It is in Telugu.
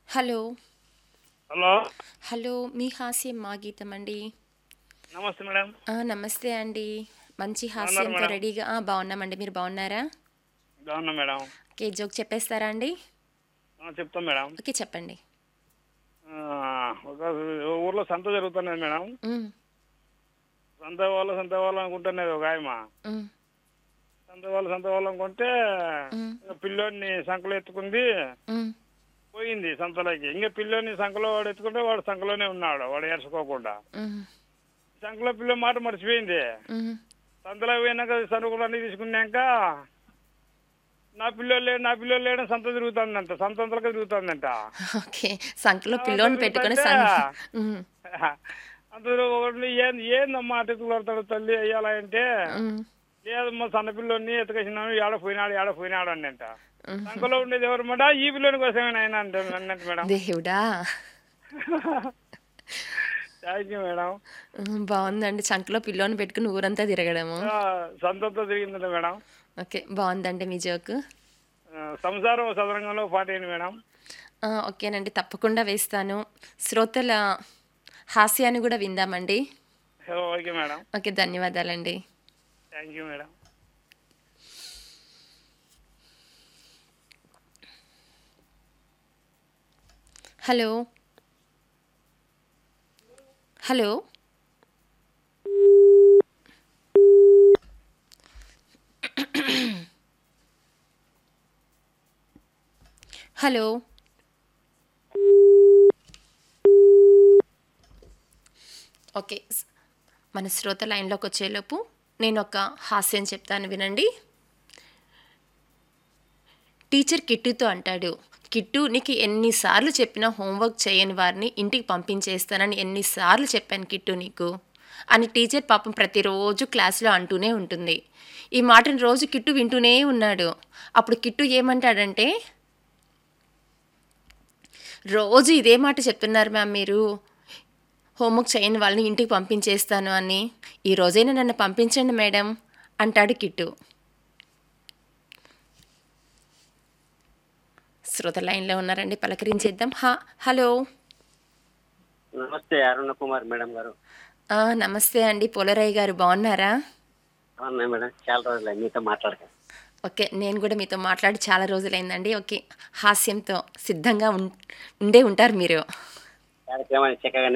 హలో హలో హలో మీ హాస్యం మా గీతం అండి నమస్తే మేడం ఆ, నమస్తే అండి మంచి హాస్యంతో మేడం? రెడీగా ఆ, బాగున్నామండి మీరు బాగున్నారా బాగున్నా మేడం ఓకే జోక్ చెప్పేస్తారా అండి ఆ, చెప్తాం మేడం ఓకే చెప్పండి ఆ, ఒక ఊర్లో సంత జరుగుతున్నది మేడం ఉమ్, సంత వాళ్ళు సంత వాళ్ళు అనుకుంటున్నది ఒక ఆయమ ఉమ్, సంత వాళ్ళు సంత వాళ్ళు అనుకుంటే ఉమ్, ఇంకా పిల్లోడిని సంకలో ఎత్తుకుంది ఉమ్, పోయింది సంతలోకి ఇంకా పిల్లోని సంకలో వాడు ఎత్తుకుంటే వాడు సంకలోనే ఉన్నాడు వాడు ఎరసుకోకుండా ఉమ్, సంకలో పిల్ల మాట మర్చిపోయింది ఉమ్. సంతలో పోయినాక సరుకులు అన్ని తీసుకున్నాక నా పిల్లోడు లేడు నా పిల్లోడు లేడు అని సంత తిరుగుతుందంట సంత అంతలకు తిరుగుతుందంట ఓకే సంఖలో పిల్లోని పెట్టుకొని సంఖ ఉమ్, అందులో ఒకటి ఏం ఏందమ్మా అటుకులు పడతాడు తల్లి అయ్యాలా అంటే ఉమ్, లేదమ్మా సన్న పిల్లోని ఎత్తుకేసినాను ఏడ పోయినాడు ఏడ పోయినాడు అని అంట ఉమ్. సంకలో ఉండేది ఎవరు మాట ఈ పిల్లోని కోసమే ఆయన అంటే అన్నట్టు మేడం దేవుడా థ్యాంక్ యూ మేడం ఉమ్, బాగుందండి చంకలో పిల్లోని పెట్టుకుని ఊరంతా తిరగడము ఆ, సంతంతో తిరిగిందంట మేడం ఓకే బాగుందండి మీ జోక్ ఆ, సంసారం సదరంగంలో పాట ఏంటి మేడం ఆ, ఓకేనండి తప్పకుండా వేస్తాను శ్రోతల హాస్యాన్ని కూడా విందామండి ఓకే మేడం ఓకే ధన్యవాదాలండి thank you madam hello hello hello okay స్- మన శ్రోత లైన్లోకి వచ్చేలోపు నేను ఒక హాస్యం చెప్తాను వినండి టీచర్ కిట్టుతో అంటాడు కిట్టు నీకు ఎన్నిసార్లు చెప్పినా హోంవర్క్ చేయని వారిని ఇంటికి పంపించేస్తానని ఎన్నిసార్లు చెప్పాను కిట్టు నీకు అని టీచర్ పాపం ప్రతిరోజు క్లాస్లో అంటూనే ఉంటుంది ఈ మాటను రోజు కిట్టు వింటూనే ఉన్నాడు అప్పుడు కిట్టు ఏమంటాడంటే రోజు ఇదే మాట చెప్తున్నారు మ్యామ్ మీరు హోంవర్క్ చేయని వాళ్ళని ఇంటికి పంపించేస్తాను అని ఈ రోజైనా నన్ను పంపించండి మేడం అంటాడు కిట్టు శ్రోత లైన్లో ఉన్నారండి పలకరించేద్దాం హా హలో నమస్తే అరుణ కుమార్ మేడం గారు ఆ, నమస్తే అండి పోలరయ్య గారు బాగున్నారా అవునా మేడం చాలా రోజులు మీతో మాట్లాడక ఓకే నేను కూడా మీతో మాట్లాడి చాలా రోజులైందండి ఓకే హాస్యంతో సిద్ధంగా ఉం- ఉండే ఉంటారు మీరు కార్యక్రమాన్ని చక్కగా